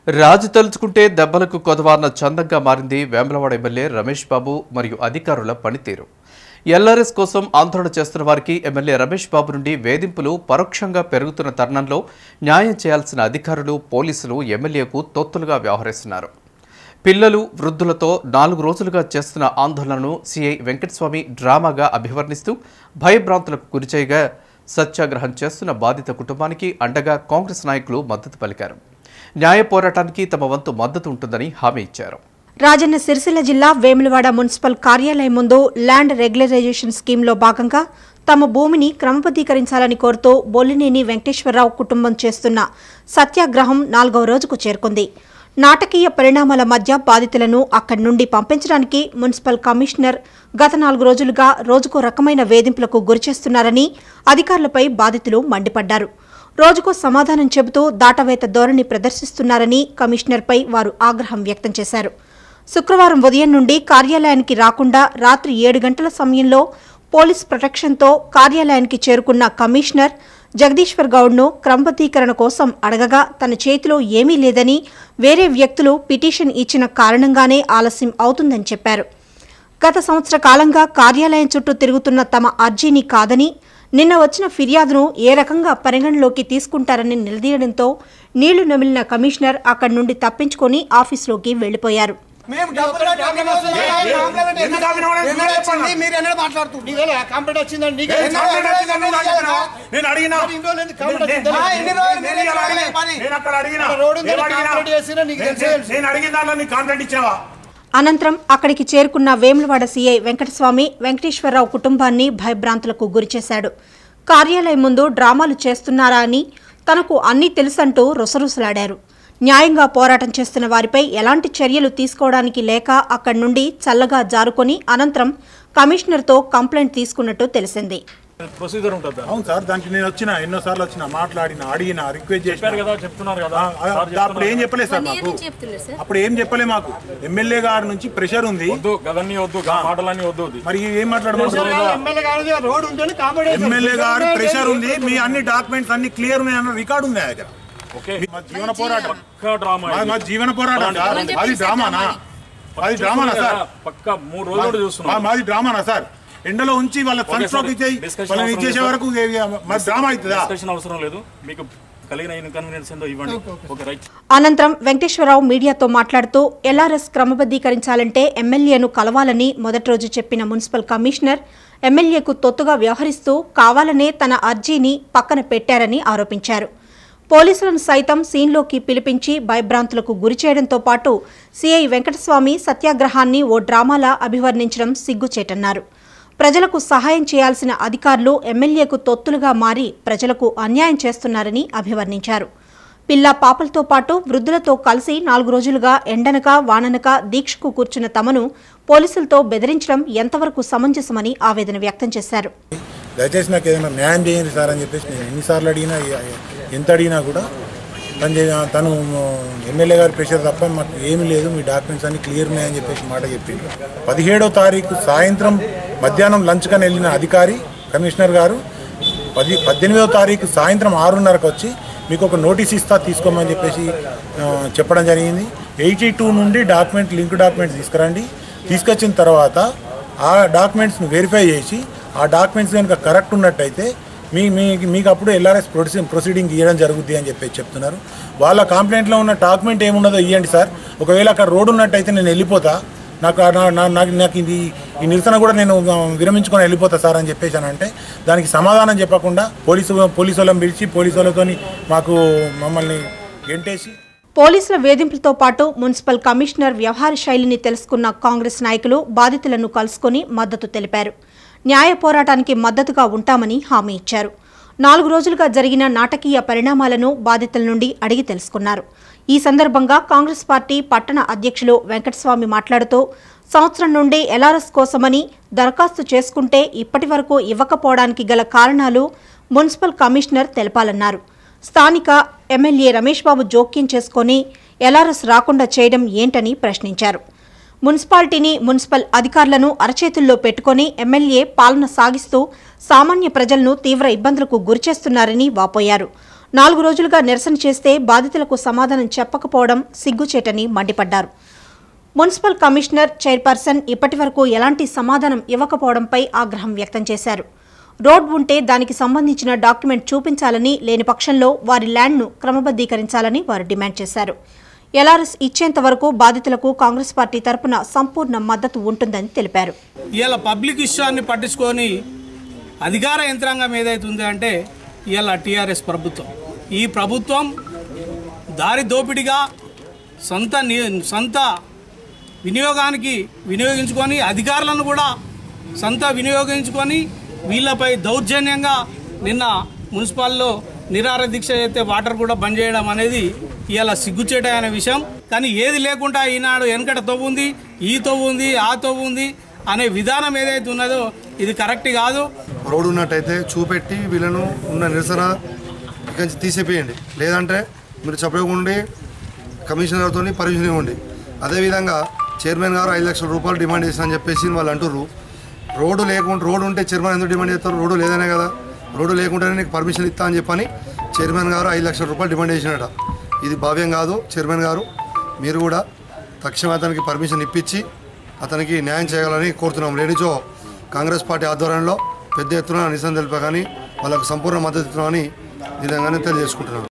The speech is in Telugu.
రాజు తలుచుకుంటే దెబ్బలకు కొదవార్న చందంగా మారింది వేములవాడ ఎమ్మెల్యే రమేష్ బాబు మరియు అధికారుల పనితీరు ఎల్ఆర్ఎస్ కోసం ఆందోళన చేస్తున్న వారికి ఎమ్మెల్యే రమేష్ బాబు నుండి వేధింపులు పరోక్షంగా పెరుగుతున్న తరుణంలో న్యాయం చేయాల్సిన అధికారులు పోలీసులు ఎమ్మెల్యేకు తొత్తులుగా వ్యవహరిస్తున్నారు పిల్లలు వృద్ధులతో నాలుగు రోజులుగా చేస్తున్న ఆందోళనను సిఐ వెంకటస్వామి డ్రామాగా అభివర్ణిస్తూ భయభ్రాంతులకు గురిచేయగా సత్యాగ్రహం చేస్తున్న బాధిత కుటుంబానికి అండగా కాంగ్రెస్ నాయకులు మద్దతు పలికారు న్యాయ పోరాటానికి తమ వంతు మద్దతు ఉంటుందని హామీ ఇచ్చారు రాజన్న సిరిసిల్ల జిల్లా వేములవాడ మున్సిపల్ కార్యాలయం ముందు ల్యాండ్ రెగ్యులరైజేషన్ స్కీమ్లో భాగంగా తమ భూమిని క్రమబద్ధీకరించాలని కోరుతూ బొల్లినేని వెంకటేశ్వరరావు కుటుంబం చేస్తున్న సత్యాగ్రహం నాలుగవ రోజుకు చేరుకుంది నాటకీయ పరిణామాల మధ్య బాధితులను అక్కడి నుండి పంపించడానికి మున్సిపల్ కమిషనర్ గత నాలుగు రోజులుగా రోజుకో రకమైన వేధింపులకు గురిచేస్తున్నారని అధికారులపై బాధితులు మండిపడ్డారు రోజుకో సమాధానం చెబుతూ దాటవేత ధోరణి ప్రదర్శిస్తున్నారని కమిషనర్పై వారు ఆగ్రహం వ్యక్తం చేశారు శుక్రవారం ఉదయం నుండి కార్యాలయానికి రాకుండా రాత్రి ఏడు గంటల సమయంలో పోలీస్ ప్రొటెక్షన్తో కార్యాలయానికి చేరుకున్న కమిషనర్ జగదీశ్వర్ గౌడ్ను క్రమబద్ధీకరణ కోసం అడగగా తన చేతిలో ఏమీ లేదని వేరే వ్యక్తులు పిటిషన్ ఇచ్చిన కారణంగానే ఆలస్యం అవుతుందని చెప్పారు గత సంవత్సర కాలంగా కార్యాలయం చుట్టూ తిరుగుతున్న తమ అర్జీని కాదని నిన్న వచ్చిన ఫిర్యాదును ఏ రకంగా పరిగణలోకి తీసుకుంటారని నిలదీయడంతో నీళ్లు నమిలిన కమిషనర్ అక్కడి నుండి తప్పించుకొని ఆఫీసులోకి వెళ్లిపోయారు మేము డబ్బులు కట్టి కంప్లైంట్ వస్తుంది. కంప్లైంట్ ఎందుకు కంప్లైంట్ వస్తుంది? ఎన్నడూ వచ్చింది? మీరు ఎన్నడూ మాట్లాడుతున్నారు? నీవేళ కంప్లైంట్ వచ్చిందని నీకే ఎన్నడూ కంప్లైంట్ వచ్చింది? వచ్చిందని నువ్వు అడిగినావా? నేను అడిగినా మరి ఇన్ని రోజులు ఎందుకు కంప్లైంట్ నేను- వచ్చింది? ఆ, ఇన్ని రోజులు నేను మీరు ఇలా ఎక్కడ అడిగినా. పని? నేను అక్కడ అడిగినా అక్కడ రోడ్డు ఉంది, ఏం అడిగినా? కంప్లైంట్ చేసినా నీకు నేను- తెలుసు. నేను అడిగిన దాంట్లో నీకు కంప్లైంట్ ఇచ్చావా అనంతరం అక్కడికి చేరుకున్న వేములవాడ సీఐ వెంకటస్వామి వెంకటేశ్వరరావు కుటుంబాన్ని భయభ్రాంతులకు గురిచేశాడు కార్యాలయం ముందు డ్రామాలు చేస్తున్నారా అని తనకు అన్నీ తెలుసంటూ రుసరుసలాడారు న్యాయంగా పోరాటం చేస్తున్న వారిపై ఎలాంటి చర్యలు తీసుకోవడానికి లేక అక్కడి నుండి చల్లగా జారుకొని అనంతరం కమిషనర్తో కంప్లైంట్ తీసుకున్నట్టు తెలిసింది ప్రొసీజర్ ఉంటుందా అవును సార్ దానికి నేను వచ్చిన ఎన్నో సార్లు వచ్చిన మాట్లాడిన అడిగిన రిక్వెస్ట్ చేసిన చెప్పారు కదా చెప్తున్నారు కదా ఆ, ఆ, సార్ అప్పుడు ఏం చెప్పలేదు సార్ మాకు అప్పుడు ఏం చెప్పలే మాకు ఎమ్మెల్యే గారి నుంచి ప్రెషర్ ఉంది వద్దు గదన్నీ వద్దు గా మాటలన్నీ వద్దు అది. మరి ఏం మాట్లాడమంటారు ఎమ్మెల్యే గారు రోడ్ ఉందని కాంప్లైంట్ ఎమ్మెల్యే గారు ప్రెషర్ ఉంది మీ అన్ని డాక్యుమెంట్స్ అన్ని క్లియర్ ఉన్నాయి అన్న రికార్డు ఉంది నా దగ్గర ఓకే మా జీవన పోరాటం పక్కా డ్రామా మా- ఇది. మా జీవన పోరాటం సార్ అది డ్రామానా అది డ్రామానా సార్ పక్కా మూడు రోజులు కూడా మా- చూస్తున్నాం మాది డ్రామానా సార్ ఎండలో ఉంచి వాళ్ళ సన్ ఓకే స్ట్రోక్ సార్. ఇచ్చేయి డిస్కషన్ వాళ్ళని అవసరం ఇచ్చేసే లేదు వరకు మరి డ్రామా అవుతుందా డిస్కషన్ అవసరం లేదు మీకు కలిగిన ఇన్కన్వీనియన్స్ ఏందో ఇవ్వండి ఓకే రైట్ అనంతరం వెంకటేశ్వరరావు మీడియాతో మాట్లాడుతూ ఎల్ఆర్ఎస్ క్రమబద్ధీకరించాలంటే ఎమ్మెల్యేను కలవాలని మొదటి రోజు చెప్పిన మున్సిపల్ కమిషనర్ ఎమ్మెల్యేకు తొత్తుగా వ్యవహరిస్తూ కావాలనే తన అర్జీని పక్కన పెట్టారని ఆరోపించారు పోలీసులను సైతం సీన్లోకి పిలిపించి భయభ్రాంతులకు గురిచేయడంతో పాటు సీఐ వెంకటస్వామి సత్యాగ్రహాన్ని ఓ డ్రామాలా అభివర్ణించడం సిగ్గుచేటన్నారు ప్రజలకు సహాయం చేయాల్సిన అధికారులు ఎమ్మెల్యేకు తొత్తులుగా మారి ప్రజలకు అన్యాయం చేస్తున్నారని అభివర్ణించారు పిల్ల పాపలతో పాటు వృద్ధులతో కలిసి నాలుగు రోజులుగా ఎండనక వాననక దీక్షకు కూర్చున్న తమను పోలీసులతో బెదిరించడం ఎంతవరకు సమంజసమని ఆవేదన వ్యక్తం చేశారు దయచేసి నాకు ఏదైనా న్యాయం చేయండి సార్ అని చెప్పేసి నేను ఎన్నిసార్లు అడిగినా ఎ- ఎంత అడిగినా కూడా తను చే- తను ఎమ్మెల్యే గారి ప్రెషర్ తప్ప మాకు ఏమీ లేదు మీ డాక్యుమెంట్స్ అన్ని క్లియర్ ఉన్నాయని చెప్పేసి మాట చెప్పిండ్రు పదిహేడో తారీఖు సాయంత్రం మధ్యాహ్నం లంచ్ కని వెళ్ళిన అధికారి కమిషనర్ గారు పది పద్దెనిమిదో తారీఖు సాయంత్రం ఆరున్నరకు వచ్చి మీకు ఒక నోటీస్ ఇస్తా తీసుకోమని చెప్పేసి ఆ, చెప్పడం జరిగింది ఎయిటీ టూ నుండి డాక్యుమెంట్ లింక్ డాక్యుమెంట్స్ తీసుకురండి తీసుకొచ్చిన తర్వాత ఆ డాక్యుమెంట్స్ని వెరిఫై చేసి ఆ డాక్యుమెంట్స్ కనుక కరెక్ట్ ఉన్నట్టయితే మీ మీ మీకు అప్పుడు ఎల్ఆర్ఎస్ ప్రొసీ ప్రొసీడింగ్ ఇవ్వడం జరుగుద్ది అని చెప్పేసి చెప్తున్నారు వాళ్ళ కంప్లైంట్లో ఉన్న డాక్యుమెంట్ ఏమున్నదో ఇవ్వండి సార్ ఒకవేళ అక్కడ రోడ్ ఉన్నట్టయితే నేను వెళ్ళిపోతా నాకు ఆ- నా- నా- నాకు నాకు ఇది ఈ నిరసన కూడా నేను ఆ, విరమించుకొని వెళ్ళిపోతా సార్ అని చెప్పేసి అని అంటే దానికి సమాధానం చెప్పకుండా పోలీసు పోలీసు వాళ్ళని పిలిచి పోలీసు వాళ్ళతో మాకు మమ్మల్ని గెంటేసి పోలీసుల వేధింపులతో పాటు మున్సిపల్ కమిషనర్ వ్యవహార శైలిని తెలుసుకున్న కాంగ్రెస్ నాయకులు బాధితులను కలుసుకుని మద్దతు తెలిపారు న్యాయ పోరాటానికి మద్దతుగా ఉంటామని హామీ ఇచ్చారు నాలుగు రోజులుగా జరిగిన నాటకీయ పరిణామాలను బాధితుల నుండి అడిగి తెలుసుకున్నారు ఈ సందర్భంగా కాంగ్రెస్ పార్టీ పట్టణ అధ్యక్షులు వెంకటస్వామి మాట్లాడుతూ సంవత్సరం నుండి ఎల్ఆర్ఎస్ కోసమని దరఖాస్తు చేసుకుంటే ఇప్పటి వరకు ఇవ్వకపోవడానికి గల కారణాలు మున్సిపల్ కమిషనర్ తెలపాలన్నారు స్థానిక ఎమ్మెల్యే రమేష్ బాబు జోక్యం చేసుకొని ఎల్ఆర్ఎస్ రాకుండా చేయడం ఏంటని ప్రశ్నించారు మున్సిపాలిటీని మున్సిపల్ అధికారులను అరచేతుల్లో పెట్టుకొని ఎమ్మెల్యే పాలన సాగిస్తూ సామాన్య ప్రజలను తీవ్ర ఇబ్బందులకు గురిచేస్తున్నారని వాపోయారు నాలుగు రోజులుగా నిరసన చేస్తే బాధితులకు సమాధానం చెప్పకపోవడం సిగ్గుచేటని మండిపడ్డారు మున్సిపల్ కమిషనర్ చైర్పర్సన్ ఇప్పటివరకు ఎలాంటి సమాధానం ఇవ్వకపోవడంపై ఆగ్రహం వ్యక్తం చేశారు రోడ్ ఉంటే దానికి సంబంధించిన డాక్యుమెంట్ చూపించాలని లేని పక్షంలో వారి ల్యాండ్ను క్రమబద్దీకరించాలని వారు డిమాండ్ చేశారు ఎల్ఆర్ఎస్ ఇచ్చేంత వరకు బాధితులకు కాంగ్రెస్ పార్టీ తరపున సంపూర్ణ మద్దతు ఉంటుందని తెలిపారు ఇవాళ పబ్లిక్ విషయాన్ని పట్టించుకొని అధికార యంత్రాంగం ఏదైతుంది అంటే ఇవాళ టీఆర్ఎస్ ప్రభుత్వం ఈ ప్రభుత్వం దారి దోపిడిగా సొంత ని- సొంత వినియోగానికి వినియోగించుకొని అధికారులను కూడా సొంత వినియోగించుకొని వీళ్ళపై దౌర్జన్యంగా నిన్న మున్సిపాల్లో నిరార దీక్ష అయితే వాటర్ కూడా బంద్ చేయడం అనేది ఇవాళ సిగ్గుచేట అనే విషయం కానీ ఏది లేకుండా ఈనాడు వెనకట తవ్వు ఉంది ఈ తవ్వు ఉంది ఆ తవ్వు ఉంది అనే విధానం ఏదైతే ఉన్నదో ఇది కరెక్ట్ కాదు రోడ్డు ఉన్నట్టయితే చూపెట్టి వీళ్ళను ఉన్న నిరసన ఇక్కడి నుంచి తీసేపేయండి లేదంటే మీరు చెప్పకుండా కమిషనర్తో పర్మిషన్ ఇవ్వండి అదేవిధంగా చైర్మన్ గారు ఐదు లక్షల రూపాయలు డిమాండ్ చేస్తారని చెప్పేసి వాళ్ళు అంటుర్రు రోడ్డు లేకుండా రోడ్డు ఉంటే చైర్మన్ ఎందుకు డిమాండ్ చేస్తారు రోడ్డు లేదనే కదా రోడ్డు లేకుంటేనే నీకు పర్మిషన్ ఇస్తా అని చెప్పని చైర్మన్ గారు ఐదు లక్షల రూపాయలు డిమాండ్ చేసినట ఇది భావ్యం కాదు చైర్మన్ గారు మీరు కూడా తక్షణం అతనికి పర్మిషన్ ఇప్పించి అతనికి న్యాయం చేయాలని కోరుతున్నాం లేనిచో కాంగ్రెస్ పార్టీ ఆధ్వర్యంలో పెద్ద ఎత్తున నిరసన తెలిపా కానీ వాళ్ళకు సంపూర్ణ మద్దతు ఇస్తున్నామని విధంగానే తెలియజేసుకుంటున్నాను